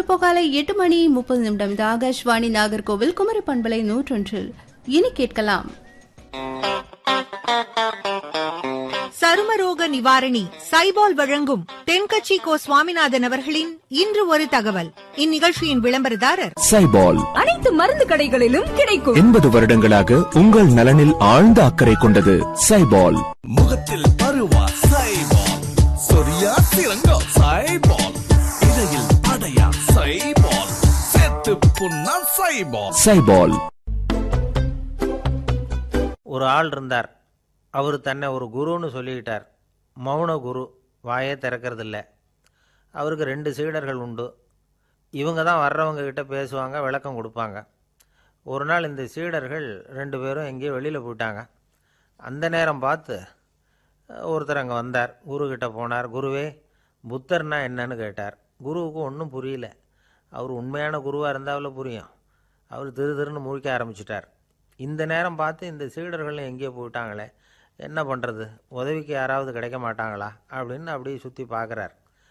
இப்போ காலை எட்டு மணி முப்பது நிமிடம் இது ஆகாஷ்வாணி நாகர்கோவில் குமரி பண்பலை நூற்றொன்றில் இனி கேட்கலாம் சருமரோக நிவாரணி சைபால் வழங்கும் தென்கட்சி கோ சுவாமிநாதன் அவர்களின் இன்று ஒரு தகவல் இந்நிகழ்ச்சியின் விளம்பரதாரர் சைபால் அனைத்து மருந்து கடைகளிலும் கிடைக்கும் எண்பது வருடங்களாக உங்கள் நலனில் ஆழ்ந்த அக்கறை கொண்டது சைபால் முகத்தில் பருவா சைபால் சொரியா சிறங்கா சைபால் இடையில் அடையா சைபால் செத்து புண்ணா சைபால் சைபால் ஒரு ஆள் இருந்தார் அவர் தன்னை ஒரு குருன்னு சொல்லிக்கிட்டார் மௌன குரு வாயே திறக்கறதில்ல அவருக்கு ரெண்டு சீடர்கள் உண்டு இவங்க தான் வர்றவங்க கிட்ட பேசுவாங்க விளக்கம் கொடுப்பாங்க ஒரு நாள் இந்த சீடர்கள் ரெண்டு பேரும் எங்கேயோ வெளியில் போயிட்டாங்க அந்த நேரம் பார்த்து அஹ், ஒருத்தர் அங்கே வந்தார் குரு கிட்ட போனார் குருவே புத்தர்னா என்னன்னு கேட்டார் குருவுக்கு ஒன்றும் புரியல அவர் உண்மையான குருவாக இருந்தாவில் புரியும் அவர் திரு திருன்னு முழிக்க ஆரம்பிச்சிட்டார் இந்த நேரம் பார்த்து இந்த சீடர்களும் எங்கேயோ போயிட்டாங்களே என்ன பண்ணுறது உதவிக்கு யாராவது கிடைக்க மாட்டாங்களா அப்படின்னு அப்படியே சுற்றி பார்க்குறார்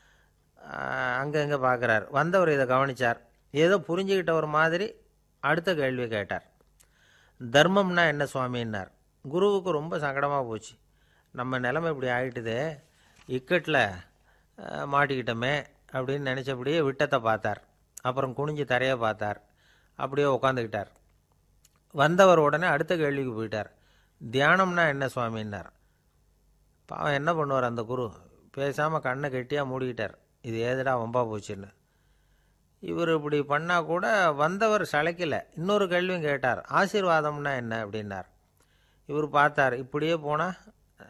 அங்கே இங்கே பார்க்குறார் வந்தவர் இதை கவனிச்சார் ஏதோ புரிஞ்சுக்கிட்ட ஒரு மாதிரி அடுத்த கேள்வி கேட்டார் தர்மம்னா என்ன சுவாமின்னார் குருவுக்கு ரொம்ப சங்கடமாக போச்சு நம்ம நிலைமை இப்படி ஆகிட்டுதே இக்கட்டில் அஹ், மாட்டிக்கிட்டோமே அப்படின்னு நினச்சபடியே விட்டத்தை பார்த்தார் அப்புறம் குனிஞ்சு தரையை பார்த்தார் அப்படியே உட்காந்துக்கிட்டார் வந்தவர் உடனே அடுத்த கேள்விக்கு போயிட்டார் தியானம்னா என்ன சுவாமின்னார் பாவம் என்ன பண்ணுவார் அந்த குரு பேசாமல் கண்ணை கெட்டியாக மூடிக்கிட்டார் இது ஏதுடா வம்பா போச்சுன்னு இவர் இப்படி பண்ணால் கூட வந்தவர் சளைக்கல இன்னொரு கேள்வியும் கேட்டார் ஆசீர்வாதம்னா என்ன அப்படின்னார் இவர் பார்த்தார் இப்படியே போனால்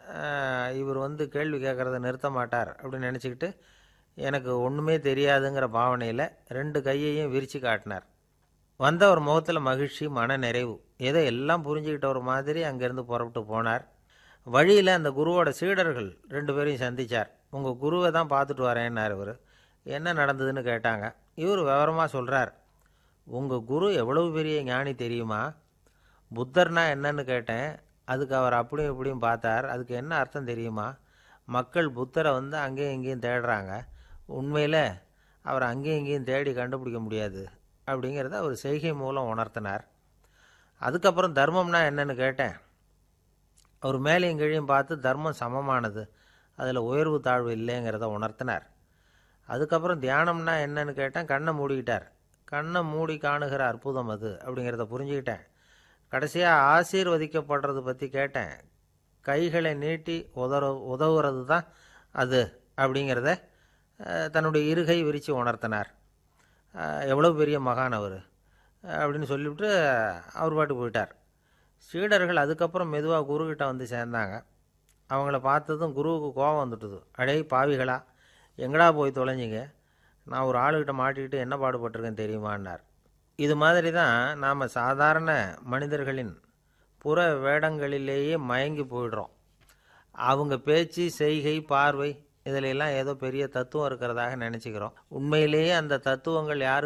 இவர் வந்து கேள்வி கேட்குறத நிறுத்த மாட்டார் அப்படின்னு நினச்சிக்கிட்டு எனக்கு ஒன்றுமே தெரியாதுங்கிற பாவனையில் ரெண்டு கையையும் விரித்து காட்டினார் வந்தவர் முகத்தில் மகிழ்ச்சி மன நிறைவு ஏதோ எல்லாம் புரிஞ்சுக்கிட்ட ஒரு மாதிரி அங்கேருந்து புறப்பட்டு போனார் வழியில் அந்த குருவோட சீடர்கள் ரெண்டு பேரையும் சந்திச்சார் உங்கள் குருவை தான் பார்த்துட்டு வரேன்னார் இவர் என்ன நடந்ததுன்னு கேட்டாங்க இவர் விவரமாக சொல்கிறார் உங்கள் குரு எவ்வளவு பெரிய ஞானி தெரியுமா புத்தர்னா என்னன்னு கேட்டேன் அதுக்கு அவர் அப்படியும் இப்படியும் பார்த்தார் அதுக்கு என்ன அர்த்தம் தெரியுமா மக்கள் புத்தரை வந்து அங்கேயும் இங்கேயும் தேடுறாங்க உண்மையில் அவர் அங்கேயும் இங்கேயும் தேடி கண்டுபிடிக்க முடியாது அப்படிங்கிறத அவர் செய்கை மூலம் உணர்த்தினார் அதுக்கப்புறம் தர்மம்னா என்னன்னு கேட்டேன் அவர் மேலேயும் கீழையும் பார்த்து தர்மம் சமமானது அதில் உயர்வு தாழ்வு இல்லைங்கிறத உணர்த்தினார் அதுக்கப்புறம் தியானம்னா என்னன்னு கேட்டேன் கண்ணை மூடிக்கிட்டார் கண்ணை மூடி காணுகிற அற்புதம் அது அப்படிங்கிறத புரிஞ்சுக்கிட்டேன் கடைசியாக ஆசீர்வதிக்கப்படுறது பற்றி கேட்டேன் கைகளை நீட்டி உதற உதவுறது தான் அது அப்படிங்கிறத அஹ், தன்னுடைய இருகை விரித்து உணர்த்தினார் அஹ், எவ்வளவு பெரிய மகான் அவர் அப்படின்னு சொல்லிவிட்டு அவர் பாட்டுக்கு போயிட்டார் சீடர்கள் அதுக்கப்புறம் மெதுவாக குருக்கிட்ட வந்து சேர்ந்தாங்க அவங்கள பார்த்ததும் குருவுக்கு கோபம் வந்துட்டுது அடே பாவிகளா எங்கடா போய் தொலைஞ்சிங்க நான் ஒரு ஆளுகிட்ட மாட்டிக்கிட்டு என்ன பாடுபட்டிருக்கேன் தெரியுமான்னார் இது மாதிரி தான் நாம் சாதாரண மனிதர்களின் புற வேடங்களிலேயே மயங்கி போயிடுறோம் அவங்க பேச்சு செய்கை பார்வை இதிலெல்லாம் ஏதோ பெரிய தத்துவம் இருக்கிறதாக நினச்சிக்கிறோம் உண்மையிலேயே அந்த தத்துவங்கள் யாரு